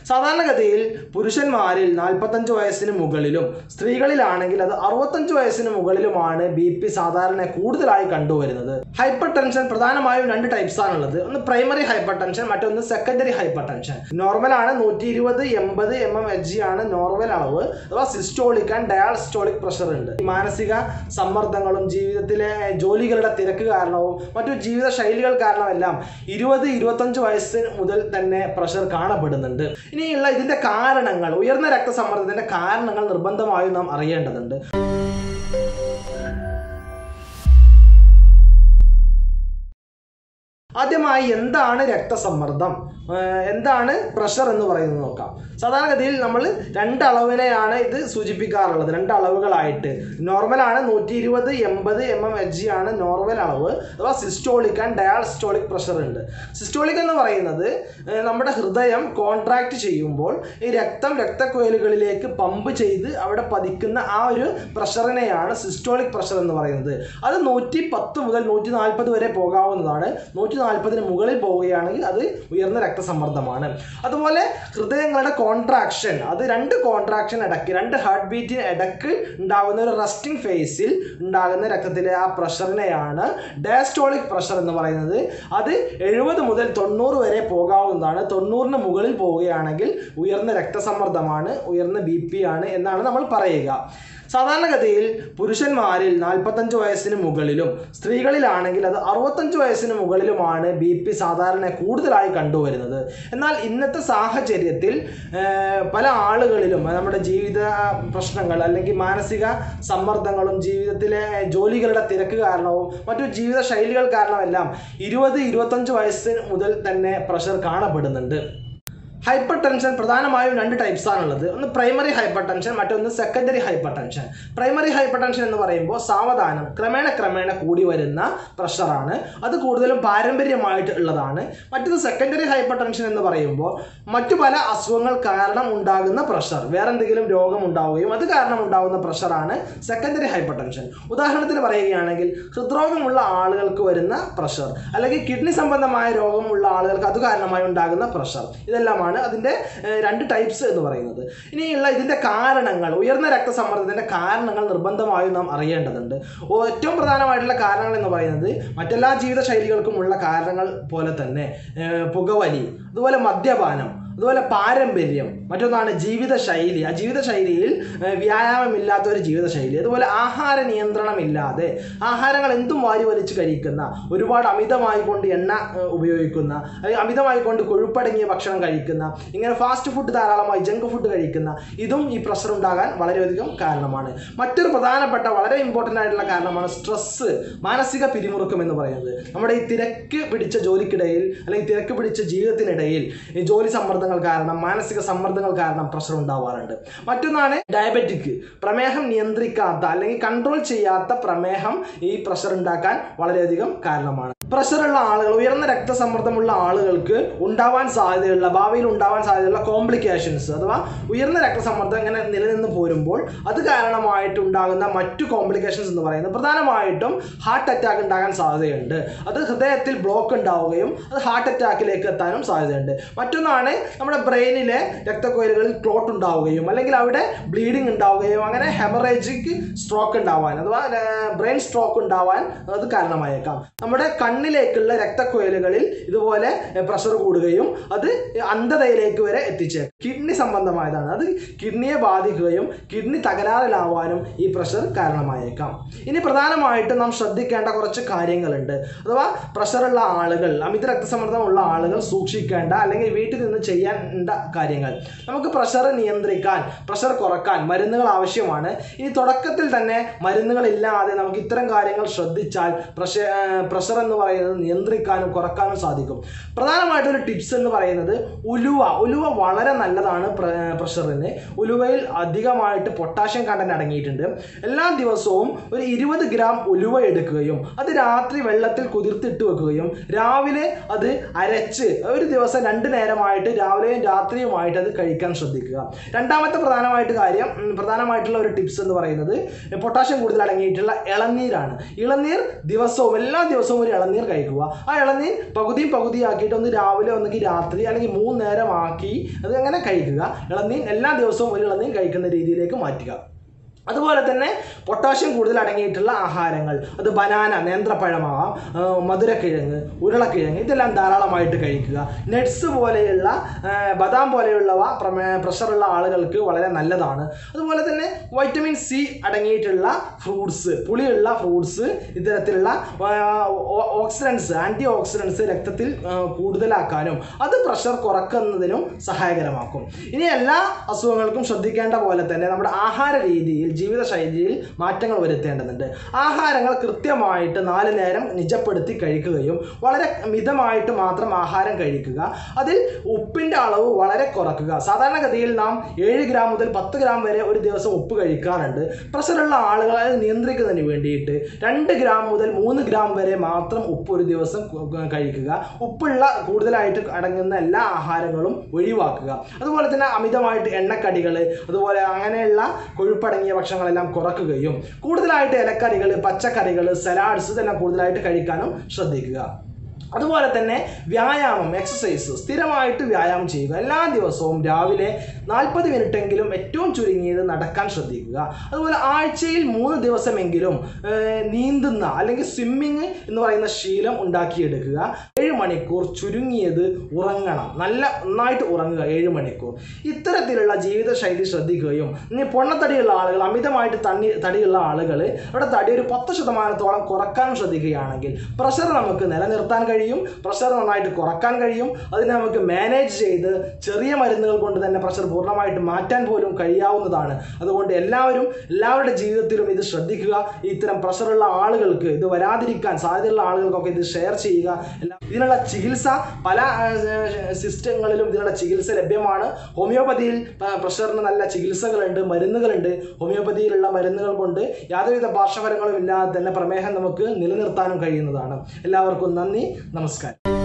സാധാരണഗതിയിൽ പുരുഷന്മാരിൽ നാൽപ്പത്തഞ്ച് വയസ്സിന് മുകളിലും സ്ത്രീകളിലാണെങ്കിൽ അത് അറുപത്തഞ്ച് വയസ്സിന് മുകളിലുമാണ് ബി പി സാധാരണ കൂടുതലായി കണ്ടുവരുന്നത് ഹൈപ്പർ ടെൻഷൻ പ്രധാനമായും രണ്ട് ടൈപ്സ് ആണുള്ളത് ഒന്ന് പ്രൈമറി ഹൈപ്പർ ടെൻഷൻ മറ്റൊന്ന് സെക്കൻഡറി ഹൈപ്പർ ടെൻഷൻ നോർമൽ ആണ് നൂറ്റി ഇരുപത് എൺപത് എം എം എച്ച് ജി ആണ് നോർമൽ അളവ് അഥവാ സിസ്റ്റോളിക് ആൻഡ് ഡയാൾസിസ്റ്റോളിക് പ്രഷർ ഉണ്ട് ഈ മാനസിക സമ്മർദ്ദങ്ങളും ജീവിതത്തിലെ ജോലികളുടെ തിരക്ക് കാരണവും മറ്റു ജീവിത ശൈലികൾ കാരണമെല്ലാം ഇരുപത് ഇരുപത്തഞ്ച് വയസ്സ് മുതൽ തന്നെ പ്രഷർ കാണപ്പെടുന്നുണ്ട് ഇനിയുള്ള ഇതിന്റെ കാരണങ്ങൾ ഉയർന്ന രക്തസമ്മർദ്ദത്തിന്റെ കാരണങ്ങൾ നിർബന്ധമായും നാം അറിയേണ്ടതുണ്ട് ആദ്യമായി എന്താണ് രക്തസമ്മർദ്ദം ഏഹ് എന്താണ് പ്രഷർ എന്ന് പറയുന്നത് നോക്കാം സാധാരണഗതിയിൽ നമ്മൾ രണ്ട് അളവിനെയാണ് ഇത് സൂചിപ്പിക്കാറുള്ളത് രണ്ട് അളവുകളായിട്ട് നോർമലാണ് നൂറ്റി ഇരുപത് എൺപത് എം എം എച്ച് ജി ആണ് നോർമൽ അളവ് അഥവാ സിസ്റ്റോളിക് ആൻഡ് ഡയാൾസിസ്റ്റോളിക് പ്രഷർ ഉണ്ട് സിസ്റ്റോളിക് എന്ന് പറയുന്നത് ഏഹ് നമ്മുടെ ഹൃദയം കോൺട്രാക്ട് ചെയ്യുമ്പോൾ ഈ രക്തം രക്തക്കുഴലുകളിലേക്ക് പമ്പ് ചെയ്ത് അവിടെ പതിക്കുന്ന ആ ഒരു പ്രഷറിനെയാണ് സിസ്റ്റോളിക് പ്രഷർ എന്ന് പറയുന്നത് അത് നൂറ്റി പത്ത് മുതൽ നൂറ്റി നാൽപ്പത് വരെ പോകാവുന്നതാണ് നൂറ്റി നാൽപ്പതിന് മുകളിൽ പോവുകയാണെങ്കിൽ അത് ഉയർന്ന രക്തസമ്മർദ്ദമാണ് അതുപോലെ ഹൃദയങ്ങളുടെ കോൺട്രാക്ഷൻ അത് രണ്ട് കോൺട്രാക്ഷൻ ഇടയ്ക്ക് രണ്ട് ഹാർട്ട് ബീറ്റിന് ഇടയ്ക്ക് ഉണ്ടാകുന്ന ഒരു റെസ്റ്റിംഗ് ഫേസിൽ ഉണ്ടാകുന്ന രക്തത്തിലെ ആ പ്രഷറിനെയാണ് ഡയസ്റ്റോളിക് പ്രഷർ എന്ന് പറയുന്നത് അത് എഴുപത് മുതൽ തൊണ്ണൂറ് വരെ പോകാവുന്നതാണ് തൊണ്ണൂറിന് മുകളിൽ പോവുകയാണെങ്കിൽ ഉയർന്ന രക്തസമ്മർദ്ദമാണ് ഉയർന്ന ബി പി ആണ് എന്നാണ് നമ്മൾ പറയുക സാധാരണഗതിയിൽ പുരുഷന്മാരിൽ നാൽപ്പത്തഞ്ച് വയസ്സിന് മുകളിലും സ്ത്രീകളിലാണെങ്കിൽ അത് അറുപത്തഞ്ച് വയസ്സിന് മുകളിലുമാണ് ബി പി സാധാരണ കൂടുതലായി കണ്ടുവരുന്നത് എന്നാൽ ഇന്നത്തെ സാഹചര്യത്തിൽ ഏഹ്, പല ആളുകളിലും നമ്മുടെ ജീവിത പ്രശ്നങ്ങൾ അല്ലെങ്കിൽ മാനസിക സമ്മർദ്ദങ്ങളും ജീവിതത്തിലെ ജോലികളുടെ തിരക്ക് കാരണവും മറ്റു ജീവിത ശൈലികൾ കാരണമെല്ലാം ഇരുപത് ഇരുപത്തഞ്ച് വയസ്സ് മുതൽ തന്നെ പ്രഷർ കാണപ്പെടുന്നുണ്ട് ഹൈപ്പർ ടെൻഷൻ പ്രധാനമായും രണ്ട് ടൈപ്സ് ആണുള്ളത് ഒന്ന് പ്രൈമറി ഹൈപ്പർ ടെൻഷൻ മറ്റൊന്ന് secondary hypertension primary hypertension എന്ന് പറയുമ്പോൾ സാവധാനം ക്രമേണ ക്രമേണ കൂടി വരുന്ന പ്രഷറാണ് അത് കൂടുതലും പാരമ്പര്യമായിട്ട് ഉള്ളതാണ് മറ്റൊന്ന് സെക്കൻഡറി ഹൈപ്പർ ടെൻഷൻ എന്ന് പറയുമ്പോൾ മറ്റു പല അസുഖങ്ങൾ കാരണം ഉണ്ടാകുന്ന പ്രഷർ വേറെ എന്തെങ്കിലും രോഗം ഉണ്ടാവുകയും അത് കാരണം ഉണ്ടാകുന്ന പ്രഷറാണ് സെക്കൻഡറി ഹൈപ്പർ ടെൻഷൻ ഉദാഹരണത്തിന് പറയുകയാണെങ്കിൽ ഹൃദ്രോഗമുള്ള ആളുകൾക്ക് വരുന്ന പ്രഷർ അല്ലെങ്കിൽ കിഡ്നി സംബന്ധമായ രോഗമുള്ള ആളുകൾക്ക് അത് കാരണമായി ഉണ്ടാകുന്ന പ്രഷർ ഇതെല്ലാമാണ് അതിൻ്റെ ഏഹ്, രണ്ട് ടൈപ്സ് എന്ന് പറയുന്നത് ഇനിയുള്ള ഇതിൻ്റെ കാരണങ്ങൾ ഉയർന്ന രക്തസമ്മർദ്ദത്തിൻ്റെ കാരണങ്ങൾ നിർബന്ധമായും നാം അറിയേണ്ടതുണ്ട് ഓ- ഏറ്റവും പ്രധാനമായിട്ടുള്ള കാരണങ്ങൾ എന്ന് പറയുന്നത് മറ്റെല്ലാ ജീവിത ശൈലികൾക്കുമുള്ള കാരണങ്ങൾ പോലെ തന്നെ ഏഹ്, പുകവലി അതുപോലെ മദ്യപാനം അതുപോലെ പാരമ്പര്യം മറ്റൊന്നാണ് ജീവിതശൈലി ആ ജീവിതശൈലിയിൽ ഏഹ്, വ്യായാമമില്ലാത്ത ഒരു ജീവിതശൈലി അതുപോലെ ആഹാര നിയന്ത്രണമില്ലാതെ ആഹാരങ്ങൾ എന്തും വാരി വലിച്ച് കഴിക്കുന്ന ഒരുപാട് അമിതമായി കൊണ്ട് എണ്ണ ഏഹ്, ഉപയോഗിക്കുന്ന അല്ലെങ്കിൽ അമിതമായി കൊണ്ട് കൊഴുപ്പടങ്ങിയ ഭക്ഷണം കഴിക്കുന്ന ഇങ്ങനെ ഫാസ്റ്റ് ഫുഡ് ധാരാളമായി ജങ്ക് ഫുഡ് കഴിക്കുന്ന ഇതും ഈ പ്രഷർ ഉണ്ടാകാൻ വളരെയധികം കാരണമാണ് മറ്റൊരു പ്രധാനപ്പെട്ട വളരെ ഇമ്പോർട്ടൻ്റ് ആയിട്ടുള്ള കാരണമാണ് സ്ട്രെസ്സ് മാനസിക പിരിമുറുക്കം എന്ന് പറയുന്നത് നമ്മുടെ ഈ തിരക്ക് പിടിച്ച ജോലിക്കിടയിൽ അല്ലെങ്കിൽ തിരക്ക് പിടിച്ച ജീവിതത്തിനിടയിൽ ഈ ജോലി സമ്മർദ്ദങ്ങൾ കാരണം മാനസിക സമ്മർദ്ദങ്ങൾ കാരണം പ്രഷർ ഉണ്ടാവാറുണ്ട് മറ്റൊന്നാണ് ഡയബറ്റിക് പ്രമേഹം നിയന്ത്രിക്കാത്ത അല്ലെങ്കിൽ കൺട്രോൾ ചെയ്യാത്ത പ്രമേഹം ഈ പ്രഷർ ഉണ്ടാക്കാൻ വളരെയധികം കാരണമാണ് പ്രഷറുള്ള ആളുകൾ ഉയർന്ന രക്തസമ്മർദ്ദമുള്ള ആളുകൾക്ക് ഉണ്ടാവാൻ സാധ്യതയുള്ള ഭാവിയിൽ ഉണ്ടാവാൻ സാധ്യതയുള്ള കോംപ്ലിക്കേഷൻസ് അഥവാ ഉയർന്ന രക്തസമ്മർദ്ദം ഇങ്ങനെ നിലനിന്ന് പോരുമ്പോൾ അത് കാരണമായിട്ട് ഉണ്ടാകുന്ന മറ്റു കോംപ്ലിക്കേഷൻസ് എന്ന് പറയുന്നത് പ്രധാനമായിട്ടും ഹാർട്ട് അറ്റാക്ക് ഉണ്ടാകാൻ സാധ്യതയുണ്ട് അത് ഹൃദയത്തിൽ ബ്ലോക്ക് ഉണ്ടാവുകയും അത് ഹാർട്ട് അറ്റാക്കിലേക്ക് എത്താനും സാധ്യതയുണ്ട് മറ്റൊന്നാണ് നമ്മുടെ ബ്രെയിനിലെ രക്തക്കൊയിലുകളിൽ ക്ലോട്ട് ഉണ്ടാവുകയും അല്ലെങ്കിൽ അവിടെ ബ്ലീഡിംഗ് ഉണ്ടാവുകയും അങ്ങനെ ഹെമറേജിക്ക് സ്ട്രോക്ക് ഉണ്ടാവാൻ അഥവാ ബ്രെയിൻ സ്ട്രോക്ക് ഉണ്ടാവാൻ അത് കാരണമായേക്കാം നമ്മുടെ കണ്ണിലേക്കുള്ള രക്തക്കൊയിലുകളിൽ ഇതുപോലെ പ്രഷർ കൂടുകയും അത് അന്ധതയിലേക്ക് വരെ എത്തിച്ചേക്കാം കിഡ്നി സംബന്ധമായതാണ് അത് കിഡ്നിയെ ബാധിക്കുകയും കിഡ്നി തകരാറിലാവാനും ഈ പ്രഷർ കാരണമായേക്കാം ഇനി പ്രധാനമായിട്ടും നാം ശ്രദ്ധിക്കേണ്ട കുറച്ച് കാര്യങ്ങളുണ്ട് അഥവാ പ്രഷറുള്ള ആളുകൾ അമിത രക്തസമ്മർദ്ദമുള്ള ആളുകൾ സൂക്ഷിക്കേണ്ട അല്ലെങ്കിൽ വീട്ടിൽ നിന്ന് ചെയ്യേണ്ട കാര്യങ്ങൾ നമുക്ക് പ്രഷർ നിയന്ത്രിക്കാൻ പ്രഷർ കുറക്കാൻ മരുന്നുകൾ ആവശ്യമാണ് ഇനി തുടക്കത്തിൽ തന്നെ മരുന്നുകളില്ലാതെ നമുക്ക് ഇത്തരം കാര്യങ്ങൾ ശ്രദ്ധിച്ചാൽ പ്രഷർ പ്രഷർ എന്ന് പറയുന്നത് നിയന്ത്രിക്കാനും കുറക്കാനും സാധിക്കും പ്രധാനമായിട്ടൊരു ടിപ്സ് എന്ന് പറയുന്നത് ഉലുവ ഉലുവ വളരെ നല്ലതാണ് പ്ര- പ്രഷറിന് ഉലുവയിൽ അധികമായിട്ട് പൊട്ടാഷ്യം കണ്ടന്റ് അടങ്ങിയിട്ടുണ്ട് എല്ലാ ദിവസവും ഒരു ഇരുപത് ഗ്രാം ഉലുവ എടുക്കുകയും അത് രാത്രി വെള്ളത്തിൽ കുതിർത്തിട്ട് വെക്കുകയും രാവിലെ അത് അരച്ച് ഒരു ദിവസം രണ്ട് നേരമായിട്ട് രാ രാവിലെയും രാത്രിയുമായിട്ട് അത് കഴിക്കാൻ ശ്രദ്ധിക്കുക രണ്ടാമത്തെ പ്രധാനമായിട്ട് കാര്യം ഉം, പ്രധാനമായിട്ടുള്ള ഒരു ടിപ്സ് എന്ന് പറയുന്നത് പൊട്ടാഷ്യം കൂടുതൽ അടങ്ങിയിട്ടുള്ള ഇളനീരാണ് ഇളനീർ ദിവസവും എല്ലാ ദിവസവും ഒരു ഇളനീർ കഴിക്കുക ആ ഇളനീർ പകുതിയും പകുതിയാക്കിയിട്ട് ഒന്ന് രാവിലെ ഒന്നെങ്കിൽ രാത്രി അല്ലെങ്കിൽ മൂന്ന് നേരം ആക്കി അത് അങ്ങനെ കഴിക്കുക ഇളനീർ എല്ലാ ദിവസവും ഒരു ഇളനീർ കഴിക്കുന്ന രീതിയിലേക്ക് മാറ്റുക അതുപോലെ തന്നെ പൊട്ടാഷ്യം കൂടുതൽ അടങ്ങിയിട്ടുള്ള ആഹാരങ്ങൾ അത് ബനാന നേന്ത്രപ്പഴമാവാം ആ, മധുരക്കിഴങ്ങ് ഉരുളക്കിഴങ്ങ് ഇതെല്ലാം ധാരാളമായിട്ട് കഴിക്കുക നട്ട്സ് പോലെയുള്ള ആ, ബദാം പോലെയുള്ളവ പ്രമേ പ്രഷറുള്ള ആളുകൾക്ക് വളരെ നല്ലതാണ് അതുപോലെ തന്നെ വൈറ്റമിൻ സി അടങ്ങിയിട്ടുള്ള ഫ്രൂട്ട്സ് പുളിയുള്ള ഫ്രൂട്ട്സ് ഇത്തരത്തിലുള്ള ഓക്സിഡൻസ് ആൻറ്റി ഓക്സിഡൻസ് രക്തത്തിൽ ആ, കൂടുതലാക്കാനും അത് പ്രഷർ കുറക്കുന്നതിനും സഹായകരമാക്കും ഇനി എല്ലാ അസുഖങ്ങൾക്കും ശ്രദ്ധിക്കേണ്ട പോലെ തന്നെ നമ്മുടെ ആഹാര രീതിയിൽ ജീവിതശൈലിയിൽ മാറ്റങ്ങൾ വരുത്തേണ്ടതുണ്ട് ആഹാരങ്ങൾ കൃത്യമായിട്ട് നാല് നേരം നിജപ്പെടുത്തി കഴിക്കുകയും വളരെ മിതമായിട്ട് മാത്രം ആഹാരം കഴിക്കുക അതിൽ ഉപ്പിൻ്റെ അളവ് വളരെ കുറക്കുക സാധാരണഗതിയിൽ നാം ഏഴ് ഗ്രാം മുതൽ പത്ത് ഗ്രാം വരെ ഒരു ദിവസം ഉപ്പ് കഴിക്കാറുണ്ട് പ്രഷറുള്ള ആളുകളെ നിയന്ത്രിക്കുന്നതിന് വേണ്ടിയിട്ട് രണ്ട് ഗ്രാം മുതൽ മൂന്ന് ഗ്രാം വരെ മാത്രം ഉപ്പ് ഒരു ദിവസം കു- കു- കഴിക്കുക ഉപ്പുള്ള കൂടുതലായിട്ട് അടങ്ങുന്ന എല്ലാ ആഹാരങ്ങളും ഒഴിവാക്കുക അതുപോലെ തന്നെ അമിതമായിട്ട് എണ്ണക്കടികൾ അതുപോലെ അങ്ങനെയുള്ള കൊഴുപ്പടങ്ങിയ ഭക്ഷണങ്ങളെല്ലാം കുറക്കുകയും കൂടുതലായിട്ട് ഇലക്കറികൾ പച്ചക്കറികൾ സലാഡ്സ് ഇതെല്ലാം കൂടുതലായിട്ട് കഴിക്കാനും ശ്രദ്ധിക്കുക അതുപോലെ തന്നെ വ്യായാമം എക്സസൈസ് സ്ഥിരമായിട്ട് വ്യായാമം ചെയ്യുക എല്ലാ ദിവസവും രാവിലെ നാൽപ്പത് മിനിറ്റെങ്കിലും ഏറ്റവും ചുരുങ്ങിയത് നടക്കാൻ ശ്രദ്ധിക്കുക അതുപോലെ ആഴ്ചയിൽ മൂന്ന് ദിവസമെങ്കിലും ഏഹ്, നീന്തുന്ന അല്ലെങ്കിൽ സ്വിമ്മിങ് എന്ന് പറയുന്ന ശീലം ഉണ്ടാക്കിയെടുക്കുക ഏഴ് മണിക്കൂർ ചുരുങ്ങിയത് ഉറങ്ങണം നല്ല നന്നായിട്ട് ഉറങ്ങുക ഏഴ് മണിക്കൂർ ഇത്തരത്തിലുള്ള ജീവിതശൈലി ശ്രദ്ധിക്കുകയും ഇനി പൊണ്ണത്തടിയുള്ള ആളുകൾ അമിതമായിട്ട് തണ്ണി തടിയുള്ള ആളുകൾ അവിടെ തടി ഒരു പത്ത് ശതമാനത്തോളം കുറക്കാനും ശ്രദ്ധിക്കുകയാണെങ്കിൽ പ്രഷർ നമുക്ക് നിലനിർത്താൻ കഴിയും പ്രഷർ നന്നായിട്ട് കുറക്കാൻ കഴിയും അതിനെ നമുക്ക് മാനേജ് ചെയ്ത് ചെറിയ മരുന്നുകൾ കൊണ്ട് തന്നെ പ്രഷർ പൂർണ്ണമായിട്ട് മാറ്റാൻ പോലും കഴിയാവുന്നതാണ് അതുകൊണ്ട് എല്ലാവരും എല്ലാവരുടെ ജീവിതത്തിലും ഇത് ശ്രദ്ധിക്കുക ഇത്തരം പ്രഷറുള്ള ആളുകൾക്ക് ഇത് വരാതിരിക്കാൻ സാധ്യതയുള്ള ആളുകൾക്കൊക്കെ ഇത് ഷെയർ ചെയ്യുക എല്ലാ- ഇതിനുള്ള ചികിത്സ പല സിസ്റ്റങ്ങളിലും ഇതിനുള്ള ചികിത്സ ലഭ്യമാണ് ഹോമിയോപ്പതിയിൽ പ- പ്രഷറിന് നല്ല ചികിത്സകളുണ്ട് മരുന്നുകളുണ്ട് ഹോമിയോപ്പതിയിലുള്ള മരുന്നുകൾ കൊണ്ട് യാതൊരുവിധ പാർശ്വഫലങ്ങളും ഇല്ലാതെ തന്നെ പ്രമേഹം നമുക്ക് നിലനിർത്താനും കഴിയുന്നതാണ് എല്ലാവർക്കും നന്ദി നമസ്കാരം